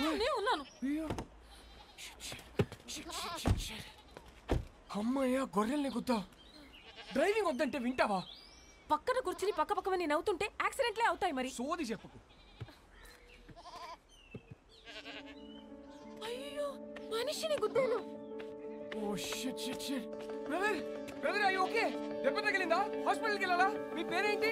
నేను ఉన్నాను అయ్యో Shit, shit, shit, shit, shit, shit. అమ్మయ్యా గొర్రెల్ని గుద్దావు డ్రైవింగ్ వద్దంటే వింటావా పక్కన కూర్చుని పక్క పక్కన నేను అవుతుంటే యాక్సిడెంట్లే అవుతాయి మరి సోది చెప్పుకు అయ్యో మనిషిని గుద్దాను ఓ shit shit shit brother brother అయ్యి ఓకే దెబ్బ తగిలిందా హాస్పిటల్కి వెళ్ళాలా మీ పేరేంటి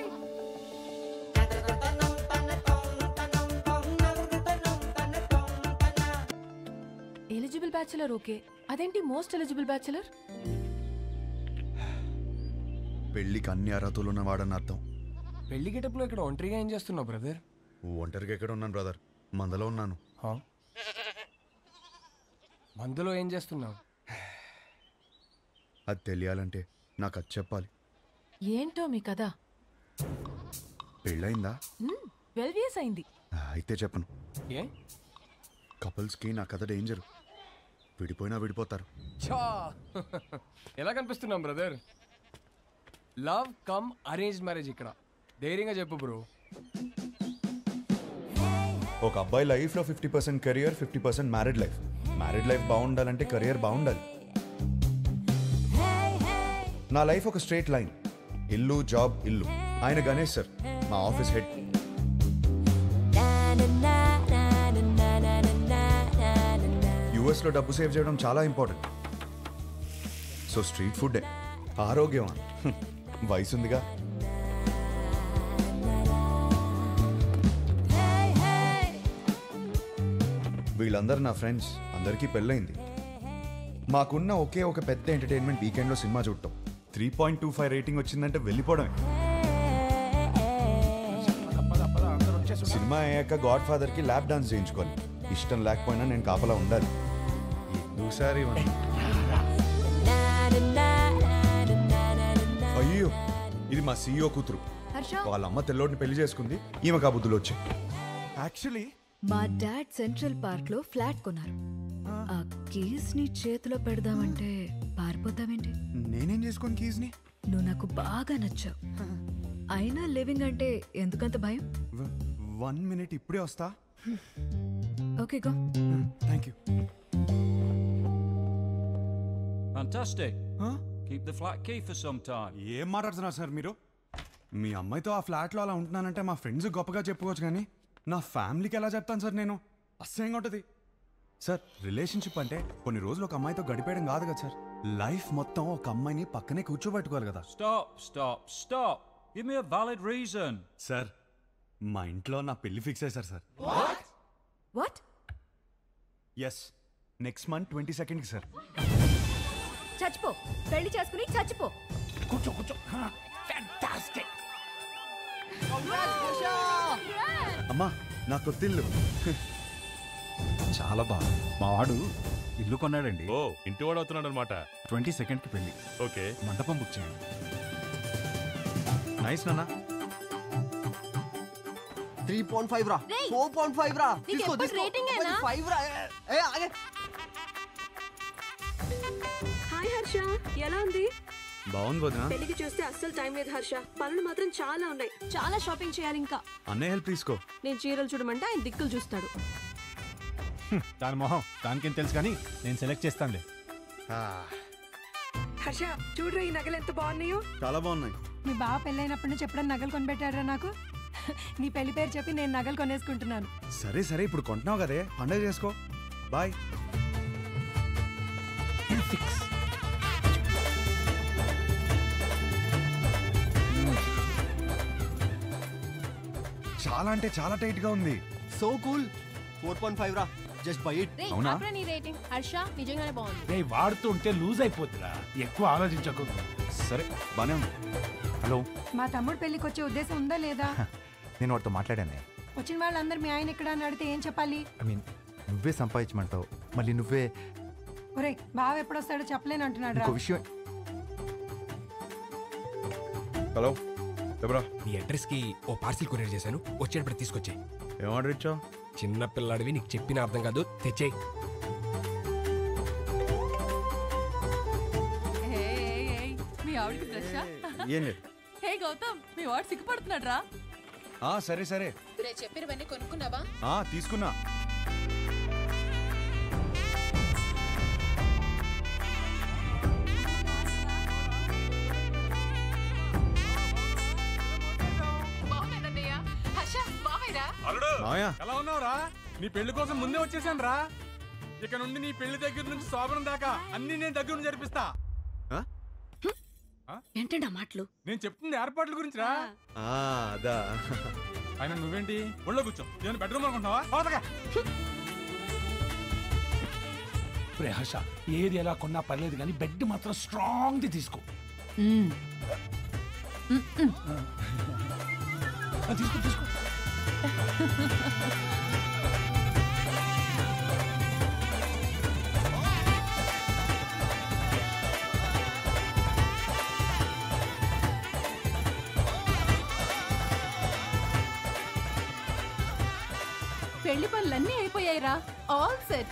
ఎలిజిబుల్ బ్యాచులర్ ఓకే అదేంటి మోస్ట్ ఎలిజిబుల్ బ్యాచులర్ పెళ్లికి అన్ని అర్హతలు ఉన్నవాడని అర్థం పెళ్లి గెటప్లో ఇక్కడ ఒంటరిగా ఏం చేస్తున్నావు బ్రదర్ ఒంటరిగా ఎక్కడ ఉన్నాను బ్రదర్ మందలో ఉన్నాను మందులో ఏం చేస్తున్నావు అది తెలియాలంటే నాకు అది చెప్పాలి ఏంటో మీ కదా పెళ్ళయిందా ట్వెల్వ్ ఇయర్స్ అయింది అయితే చెప్పను ఏ కపుల్స్కి నా కథ డేంజర్ విడిపోయినా విడిపోతారు చా ఎలా కనిపిస్తున్నాం brother love come arrange marriage ఇక్కడ ధైర్యంగా చెప్పు బ్రో ఒక అబ్బాయి లైఫ్లో fifty percent career fifty percent married life married life బాగుండాలంటే కెరియర్ బాగుండాలి నా లైఫ్ ఒక స్ట్రేట్ లైన్ ఇల్లు జాబ్ ఇల్లు ఆయన గణేష్ సార్ మా ఆఫీస్ హెడ్ యుఎస్లో డబ్బు సేవ్ చేయడం చాలా ఇంపార్టెంట్ సో స్ట్రీట్ ఫుడ్ ఆరోగ్యం వయసు ఉందిగా వీళ్ళందరూ నా ఫ్రెండ్స్ అందరికీ పెళ్ళైంది మాకున్న ఒకే ఒక పెద్ద ఎంటర్టైన్మెంట్ వీకెండ్లో సినిమా చూడటం three point two five rating వచ్చిందంటే వెళ్ళిపోవడమే సినిమా అయ్యాక గాడ్ ఫాదర్కి ల్యాప్ డాన్స్ చేయించుకోవాలి ఇష్టం లేకపోయినా నేను కాపలా ఉండాలి ఎందుకుసారి ఇవన్నీ? అయ్యో ఇది మా సీఈఓ కూతురు వాళ్ళ అమ్మ తెల్లోడిని పెళ్లి చేసుకుంది ఈమె కాబుద్దులు వచ్చాయి యాక్చువల్లీ మా డాడ్ సెంట్రల్ పార్క్ లో ఫ్లాట్ కొన్నారు ఆ కీస్ ని చేతిలో పెడదామంటే పారిపోతావేంటి నేనేం చేసుకోను కీజ్ని నువ్వు నాకు బాగా నచ్చావు అయినా లివింగ్ అంటే ఎందుకంత భయం వన్ మినిట్ ఇప్పుడే వస్తా okay go thank you Fantastic. Keep the flat key for some time. ఏం మాట్లాడుతున్నారు సార్ మీరు మీ అమ్మాయితో ఆ ఫ్లాట్లో అలా ఉంటున్నానంటే మా ఫ్రెండ్స్ గొప్పగా చెప్పుకోవచ్చు కానీ నా ఫ్యామిలీకి ఎలా చెప్తాను సార్ నేను అసహ్యంగా ఉంటుంది సార్ రిలేషన్షిప్ అంటే కొన్ని రోజులు ఒక అమ్మాయితో గడిపేయడం కాదు కదా సార్ లైఫ్ మొత్తం ఒక అమ్మాయిని పక్కనే కూర్చోబెట్టుకోవాలి కదా Stop, stop, stop. Give me a valid reason. Sir మా ఇంట్లో నా పెళ్లి ఫిక్స్ అయ్యారు sir what is next month twenty సెకండ్కి సార్ చచ్చిపో పెళ్లి చేసుకుని చచ్చిపో కూర్చో కూర్చో ఫ్యాంటాస్టిక్ అమ్మా నా కొత్తిల్లు చాలా బాగా మా వాడు ఇల్లు కొన్నాడండి ఓ ఇంటి వాడు అవుతున్నాడు అనమాట ట్వంటీ సెకండ్ కి పెళ్లి ఓకే మండపం బుక్ చేయండి నైస్ నాన్న త్రీ పాయింట్ ఫైవ్ రా ఫోర్ పాయింట్ ఫైవ్ రా నీకు తీసుకో ఎప్పుడు rating ఏనా? ఫైవ్ రా ఏ, ఏ, ఆగే. హాయ్ హర్ష ఎలా ఉంది బాగుంది వదినా పెళ్లికి చూస్తే అస్సలు టైం లేదు హర్ష పనులు మాత్రం చాలా ఉన్నాయి చాలా షాపింగ్ చేయాలి ఇంకా అన్నయ్య హెల్ప్ తీసుకో నేను చీరలు చూడమంటే ఆయన దిక్కులు చూస్తాడు దాని మొహం దానికేం తెలుసు కానీ నేను సెలెక్ట్ చేస్తానులే హర్ష చూడరా ఈ నగలు ఎంత బాగున్నాయో చాలా బాగున్నాయి మీ బావ పెళ్ళైనప్పటి నుంచి ఎప్పుడైనా నగలు కొనిపెట్టారా నాకు నీ పెళ్లి పేరు చెప్పి నేను నగలు కొనేసుకుంటున్నాను సరే సరే ఇప్పుడు కొంటున్నావు కదే పండగ చేసుకో బాయ్ చాలా అంటే చాలా టైట్ గా ఉంది so cool four point five రా జస్ట్ బై ఇట్ అవునా నీ రేటింగ్ హర్ష నిజంగానే బాగుంది రే వాడుతుంటే లూజ్ అయిపోతురా ఎక్కువ ఆలోచించకు సరే బానే ఉంది హలో మా తమ్ముడు పెళ్లికి వచ్చే ఉద్దేశం ఉందా లేదా నేను వాడితో మాట్లాడానే వచ్చిన వాళ్ళందరూ మీ ఆయన ఎక్కడ అని అడిగితే ఏం చెప్పాలి ఐ మీన్ నువ్వే సంపాదించమంటావు మళ్ళీ నువ్వే ఒరే బావ ఎప్పుడొస్తాడో చెప్పలేను అంటున్నాడు ఇంకో విషయం హలో ఎవరా నీ అడ్రస్ కి ఓ పార్సిల్ కొరియర్ చేశాను వచ్చేటప్పుడు తీసుకొచ్చాయి ఏం ఆర్డర్ ఇచ్చావు చిన్న పిల్లాడివి నీకు చెప్పిన అర్థం కాదు తెచ్చేయి మీ ఆవిడకి బ్రషా ఏం లేదు హే గౌతమ్ మీ వాడు సిగ్గుపడుతున్నాడు రా ఆ, సరే సరే రే చెప్పినవన్నీ కొనుక్కున్నావా ఆ, తీసుకున్నా మావయ్య ఎలా ఉన్నావురా నీ పెళ్లి కోసం ముందే వచ్చేసాను రా ఇక నుండి నీ పెళ్లి దగ్గర నుంచి శోభనం దాకా అన్ని నేను దగ్గర నుంచి జరిపిస్తా ఏంటండి ఆ మాటలు నేను చెప్తుంది ఏర్పాట్ల గురించి రా ఆ, అదా ఆయన నువ్వేంటి ఒళ్ళో కూర్చో నేను బెడ్రూమ్ అనుకుంటున్నావా పోతగా రే హర్ష ఏది ఎలా కొన్నా పర్లేదు కానీ బెడ్ మాత్రం స్ట్రాంగ్ ది తీసుకో ఆ, తీసుకో తీసుకో పెళ్లి పనులన్నీ అయిపోయాయిరా ఆల్ సెట్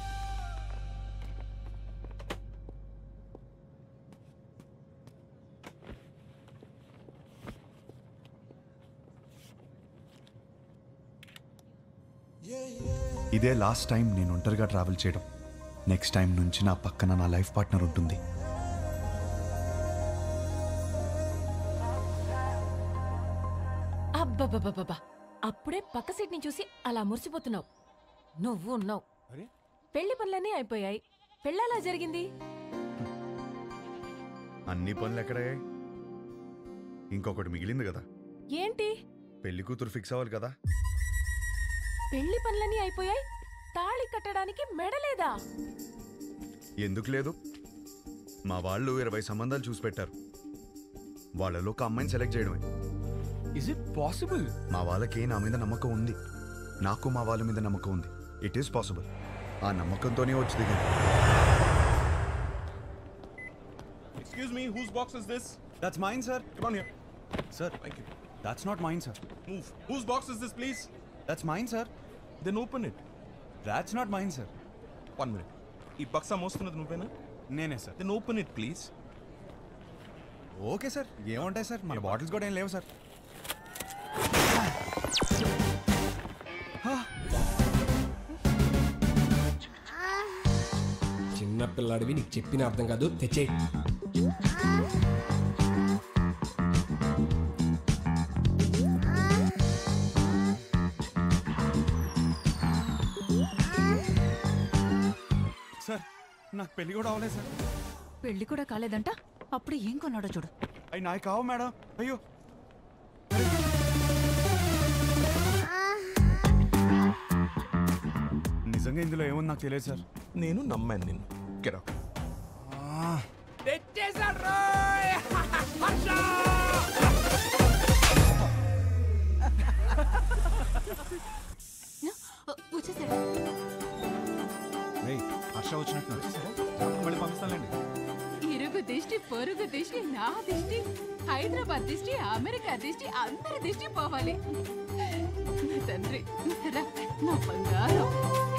ఇదే లాస్ట్ టైం నేను ఒంటరిగా ట్రావెల్ చేయడం నెక్స్ట్ టైం నుంచి నా పక్కన నా లైఫ్ పార్ట్నర్ ఉంటుంది అబ్బబ్బబ్బబ్బా అప్పుడే పక్క సీట్ ని చూసి అలా మురిసిపోతున్నావు నువ్వు ఉన్నావు పెళ్లి పనులన్నీ అయిపోయాయి పెళ్ళలా జరిగింది అన్ని పనులు ఎక్కడయ్యాయి ఇంకొకటి మిగిలింది కదా ఏంటి పెళ్లి కూతురు ఫిక్స్ అవ్వాలి కదా పెళ్లి పనులన్నీ అయిపోయాయి తాళి కట్టడానికి మెడలేదా ఎందుకు లేదు మా వాళ్ళు ఇరవై సంబంధాలు చూసి పెట్టారు వాళ్ళలో ఒక అమ్మాయిని సెలెక్ట్ చేయడమే ఇస్ ఇట్ పాసిబుల్ మా వాళ్ళకి నా మీద నమ్మకం ఉంది నాకు మా వాళ్ళ మీద నమ్మకం ఉంది ఇట్ ఈస్ పాసిబుల్ ఆ నమ్మకంతోనే వచ్చి దిగాను Excuse me, whose box is this? That's mine sir Come on here. Sir that's not mine sir Move. Whose box is this, please? That's mine sir Then open it. That's not mine sir One minute. ఈ బక్సా మోస్తున్నది నువ్వేనా నేనే sir then open it please okay sir ఏముంటాయి sir మన bottles కూడా ఏం లేవు సార్ చిన్న పిల్లాడివి నీకు చెప్పిన అర్థం కాదు తెచ్చే సార్ నాకు పెళ్లి కూడా అవ్వలేదు సార్ పెళ్లి కూడా కాలేదంట అప్పుడు ఏం కొన్నాడో చూడు అవి నాకు కావు మేడం అయ్యో నిజంగా ఇందులో ఏముంది నాకు తెలియదు సార్ నేను నమ్మాను నిన్ను కెరా వచ్చేసాడు హర్ష వచ్చినట్టు మళ్ళీ పంపిస్తానండి ఇరుగు దిష్టి పొరుగు దిష్టి నా దిష్టి హైదరాబాద్ దిష్టి అమెరికా దిష్టి అందరి దిష్టి పోవాలి నా తండ్రి రా, నా బంగారం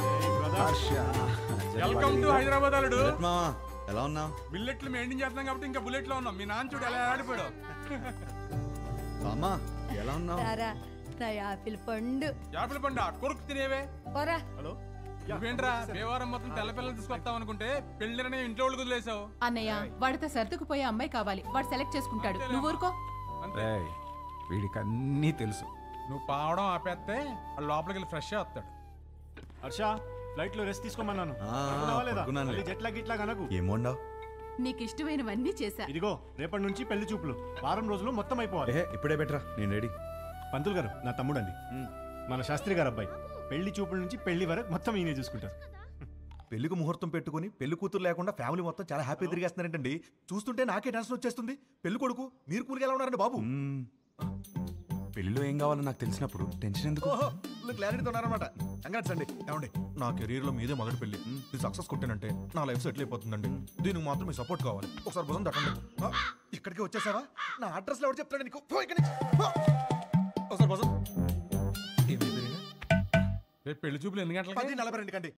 వెల్కమ్ టు హైదరాబాద్ అల్లుడు మామా ఎలా ఉన్నావు బిల్లెట్లు మెయింటైన్ చేస్తున్నాం కాబట్టి ఇంకా బుల్లెట్ లో ఉన్నాం మీ నాన్న చూడు ఎలా ఆడిపోయాడు అమ్మా ఎలా ఉన్నావు రారా నా యాపిల్ పండు యాపిల్ పండు కొరుకు తినేవే పోరా హలో నువ్వేంట్రా దేవారం మొత్తం తెల్ల పిల్లలు తీసుకొస్తాం అనుకుంటే పెళ్లిరనే ఇంట్లో వాళ్ళు వదిలేసావు అన్నయ్య వాడితో సర్దుకుపోయే అమ్మాయి కావాలి వాడు సెలెక్ట్ చేసుకుంటాడు నువ్వు ఊరుకో రేయ్, వీడికి అన్నీ తెలుసు నువ్వు పావడం ఆపేస్తే వాడు లోపలికి వెళ్ళి ఫ్రెష్ వస్తాడు హర్ష ఫ్లైట్ లో రెస్ట్ తీసుకోమన్నాను ఆ, పడుకున్నావా లేదా? పడుకున్నానులే. మళ్ళీ జెట్ లాగ్ ఇట్లా కనకు ఏం వండావు నీకు ఇష్టమైనవన్నీ చేశా ఇదిగో రేపటి నుంచి పెళ్లి చూపులు వారం రోజులు మొత్తం అయిపోవాలి ఏహే ఇప్పుడే బెటరా నేను రెడీ పంతులు గారు నా తమ్ముడు అండి మన శాస్త్రి గారు అబ్బాయి పెళ్లి చూపుల నుంచి పెళ్లి వరకు మొత్తం ఈయనే చూసుకుంటారు పెళ్లికి ముహూర్తం పెట్టుకుని పెళ్లి కూతురు లేకుండా ఫ్యామిలీ మొత్తం చాలా హ్యాపీ తిరిగేస్తున్నారంటండి చూస్తుంటే నాకే టెన్షన్ వచ్చేస్తుంది పెళ్లి కొడుకు మీరు కూలికి ఎలా ఉన్నారండి బాబు మ్మ్. పెళ్లిలో ఏం కావాలో నాకు తెలిసినప్పుడు టెన్షన్ ఎందుకు ఓహో క్లారిటీతో ఉన్నారనమాట కంగ్రాట్స్ అండి ఏమండి నా కెరీర్ లో మీదే మొదటి పెళ్లి ఇది సక్సెస్ కొట్టానంటే నా లైఫ్ సెటిల్ అయిపోతుందండి దీనికి మాత్రం మీ సపోర్ట్ కావాలి ఒకసారి భుజం తట్టండి ఆ, ఇక్కడికి వచ్చేసావా నా అడ్రస్ ఎవరు చెప్తాడు నీకు పో ఇక్కడి నుంచి. పో. ఒకసారి భుజం రేపు పెళ్లి చూపులు ఎన్ని గంటలకి పది నలభై రెండు కండి